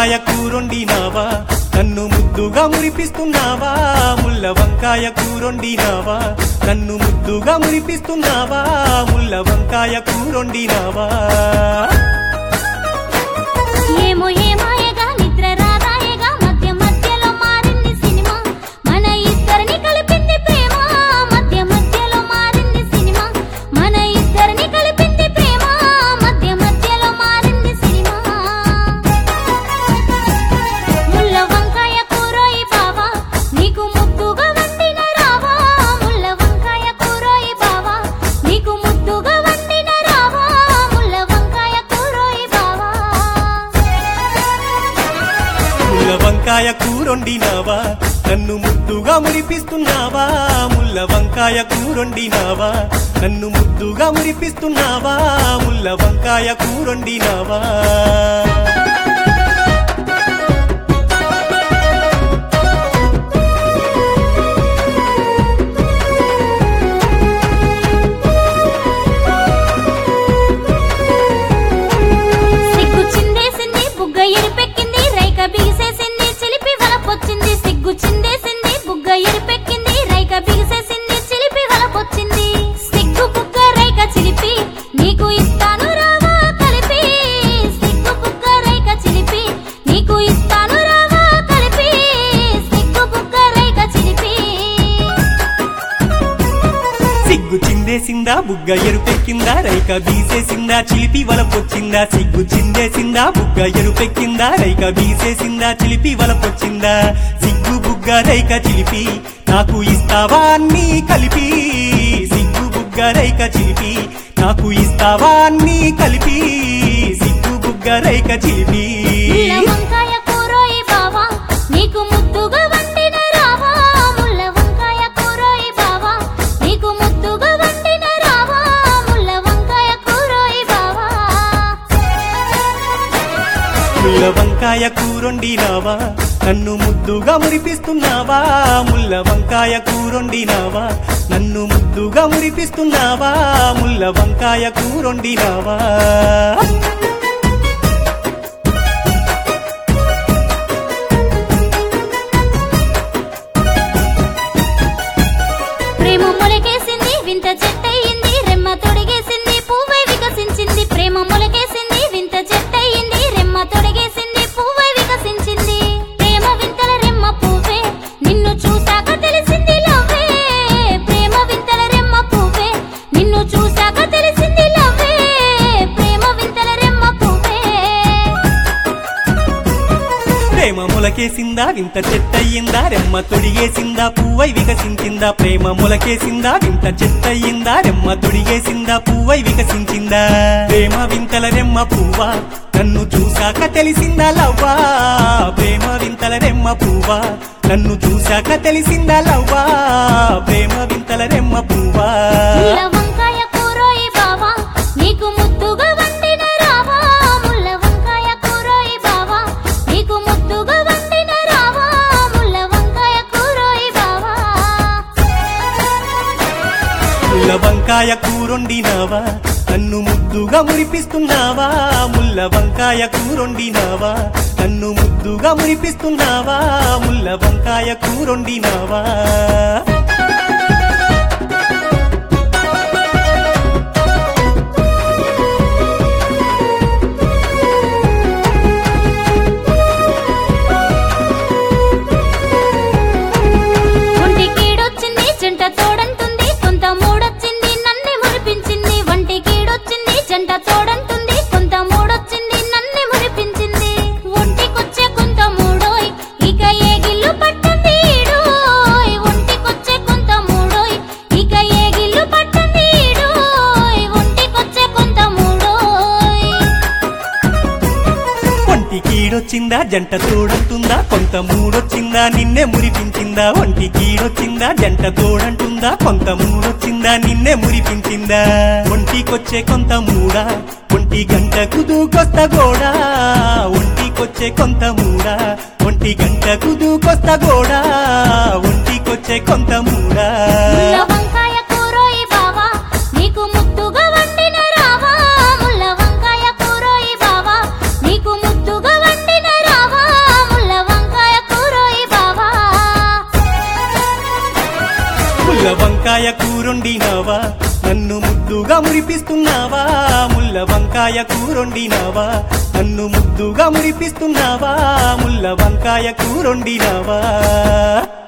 వంకాయ కూరొండినావా నన్ను ముద్దుగా మురిపిస్తున్నావా ముల్ల వంకాయ కూరొండినావా నన్ను ముద్దుగా మురిపిస్తున్నావా ముల్ల వంకాయ కూరొండినావా ఏమో ఏమాయగా నిద్ర రాదాయగా మధ్య మధ్యలో మారింది సినిమా మన ఇద్దరిని కలిపింది ప్రేమ మధ్య మధ్యలో మారింది సినిమా మన ఇద్దరిని కలిపింది ప్రేమ మధ్య మధ్యలో మారింది సినిమా ముల్ల వంకాయ కూరోయి బావా నీకు ముద్దుగా వండిన రావా ముల్ల వంకాయ కూరోయి బావా నీకు ముద్దుగా వండిన రావా ముల్ల వంకాయ కూరోయి బావా ముల్ల వంకాయ కూరొండినావా నన్ను ముద్దుగా మురిపిస్తున్నావా ముల్ల వంకాయ కూరొండినావా నన్ను ముద్దుగా మురిపిస్తున్నావా ముల్ల వంకాయ కూరొండినావా సిగ్గు చిందేసింది బుగ్గ ఎరిపెక్కింది రైక బిగిసేసింది చిలిపి వలపొచ్చింది సిగ్గు చిందేసింది బుగ్గ ఎరిపెక్కింది రైక బిగిసేసింది చిలిపి వలపొచ్చింది సిగ్గు బుగ్గ రైక చిలిపి నీకు ఇస్తాను రావా కలిపి సిగ్గు బుగ్గ రైక చిలిపి నీకు ఇస్తాను రావా కలిపి సిగ్గు బుగ్గ రైక చిలిపి సిగ్గు చిందేసిందా బుగ్గ ఎరుపెక్కిందా రైక బీసేసిందా చిలిపి వలపొచ్చిందా సిగ్గు చిందేసిందా బుగ్గ ఎరుపెక్కిందా రైక బీసేసిందా చిలిపి వలపొచ్చిందా సిగ్గు బుగ్గ రైక చిలిపి నాకు ఇస్తావా అన్నీ కలిపి సిగ్గు బుగ్గ రైక చిలిపి నాకు ఇస్తావా అన్నీ కలిపి సిగ్గు బుగ్గ రైక చిలిపి ముల్ల వంకాయ కూరోయి బావా నీకు ముద్దుగా వండిన రావా ముల్ల వంకాయ కూరోయి బావా నీకు ముద్దుగా వండిన రావా ముల్ల వంకాయ కూరోయి బావా ముల్ల వంకాయ కూరొండినావా నన్ను ముద్దుగా మురిపిస్తున్నావా ముల్ల వంకాయ కూరొండినావా నన్ను ముద్దుగా మురిపిస్తున్నావా ముల్ల వంకాయ కూరొండినావా ప్రేమ మొలకేసింది వింత చెట్టయింది రెమ్మ తొడిగేసింది పువ్వై వికసించింది ప్రేమ మొలకేసింది వింత చెట్టయింది రెమ్మ తొడిగేసింది పువ్వై వికసించింది ప్రేమ వింతల రెమ్మ పువ్వే నిన్ను చూశాక తెలిసింది లవ్వే ప్రేమ వింతల రెమ్మ పువ్వే నిన్ను చూశాక తెలిసింది లవ్వే ప్రేమ వింతల రెమ్మ పువ్వే ప్రేమ మొలకేసిందా వింత చెట్టయిందా రెమ్మ తొడిగేసిందా పువ్వై వికసించిందా ప్రేమ మొలకేసిందా వింత చెట్టయిందా రెమ్మ తొడిగేసిందా పువ్వై వికసించిందా ప్రేమ వింతల రెమ్మ పువ్వా నన్ను చూశాక తెలిసిందా లవ్వా ప్రేమ వింతల రెమ్మ పువ్వా నన్ను చూశాక తెలిసిందా లవ్వా ప్రేమ వింతల రెమ్మ పువ్వా ముల్ల వంకాయ కూరోయి బావా నీకు ముద్దుగా వండిన రావా ముల్ల వంకాయ కూరోయి బావా నీకు ముద్దుగా వండిన రావా ముల్ల వంకాయ కూరోయి బావా ముల్ల వంకాయ కూరొండినావా నన్ను ముద్దుగా మురిపిస్తున్నావా ముల్ల వంకాయ కూరొండినావా నన్ను ముద్దుగా మురిపిస్తున్నావా ముల్ల వంకాయ కూరొండినావా ఒంటి కీడొచ్చింది జంట తోడంటుంది కొంత మూడొచ్చింది నన్నే మురిపించింది ఒంటి కీడొచ్చింది జంట తోడంటుంది కొంత మూడొచ్చింది నన్నే మురిపించింది ఒంటికొచ్చే కొంత మూడోయ్ ఇక ఏ గిల్లు పట్టంది ఈడోయ్ ఒంటికొచ్చే కొంత మూడోయ్ ఇక ఏ గిల్లు పట్టంది ఈడోయ్ ఒంటికొచ్చే కొంత మూడోయ్ ఒంటి కీడొచ్చిందా జంట తోడంటుందా కొంత మూడొచ్చిందా నిన్నే మురిపించిందా ఒంటి కీడొచ్చిందా జంట తోడంటుందా కొంత మూడొచ్చిందా నిన్నే మురిపించిందా ఒంటికొచ్చే కొంత మూడా ఒంటి గంటకు దూకొస్త గోడా ఒంటికొచ్చే కొంత మూడా ఒంటి గంటకు దూకొస్త గోడా ఒంటికొచ్చే కొంత మూడా ముల్ల వంకాయ కూరోయి బావా నీకు ముద్దుగా వండిన రావా ముల్ల వంకాయ కూరోయి బావా నీకు ముద్దుగా వండిన రావా వంకాయ కూరొండినావా నన్ను ముద్దుగా మురిపిస్తున్నావా ముల్ల వంకాయ కూరొండినావా నన్ను ముద్దుగా మురిపిస్తున్నావా ముల్ల వంకాయ కూరొండినావా